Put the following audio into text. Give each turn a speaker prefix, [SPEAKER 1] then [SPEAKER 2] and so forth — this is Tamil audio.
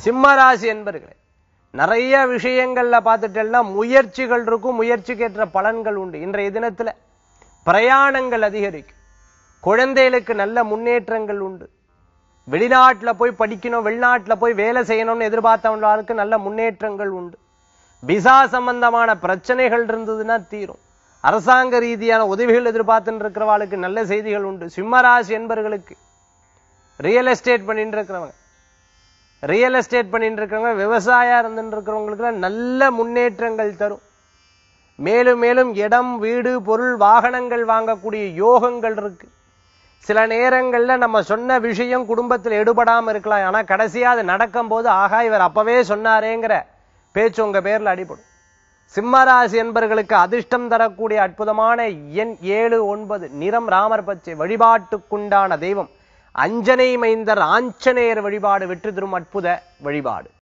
[SPEAKER 1] சிம்மராசி என்பர்களே நிறைய விஷயங்கள்ல பார்த்துட்டேன்னா முயற்சிகள் இருக்கும் முயற்சிக்கேற்ற பலன்கள் உண்டு இன்றைய தினத்துல பிரயாணங்கள் அதிகரிக்கும் குழந்தைகளுக்கு நல்ல முன்னேற்றங்கள் உண்டு வெளிநாட்டுல போய் படிக்கணும் வெளிநாட்டுல போய் வேலை செய்யணும்னு எதிர்பார்த்தவங்களுக்கு நல்ல முன்னேற்றங்கள் உண்டு விசா சம்பந்தமான பிரச்சனைகள் இருந்ததுன்னா தீரும் அரசாங்க ரீதியான உதவிகள் எதிர்பார்த்துட்டு இருக்கிறவாளுக்கு நல்ல செய்திகள் உண்டு சிம்மராசி என்பவர்களுக்கு ரியல் எஸ்டேட் பண்ணிட்டு இருக்கிறவங்க ரியல் எஸ்டேட் பண்ணிட்டு இருக்கிறவங்க விவசாயம் இருந்துட்டு இருக்கிறவங்களுக்கு நல்ல முன்னேற்றங்கள் தரும் மேலும் மேலும் இடம் வீடு பொருள் வாகனங்கள் வாங்கக்கூடிய யோகங்கள் இருக்கு சில நேரங்கள்ல நம்ம சொன்ன விஷயம் குடும்பத்தில் எடுபடாம இருக்கலாம் ஆனா கடைசியா அது நடக்கும்போது ஆகா இவர் அப்பவே சொன்னாரேங்கிற பேச்சு உங்க பேர்ல அடிபடும் சிம்மராசி என்பர்களுக்கு அதிர்ஷ்டம் தரக்கூடிய அற்புதமான எண் ஏழு ஒன்பது நிறம் ராமர் பச்சை வழிபாட்டுக்குண்டான தெய்வம் அஞ்சனை மைந்தர் ஆஞ்சநேயர் வழிபாடு வெற்றி தரும் அற்புத வழிபாடு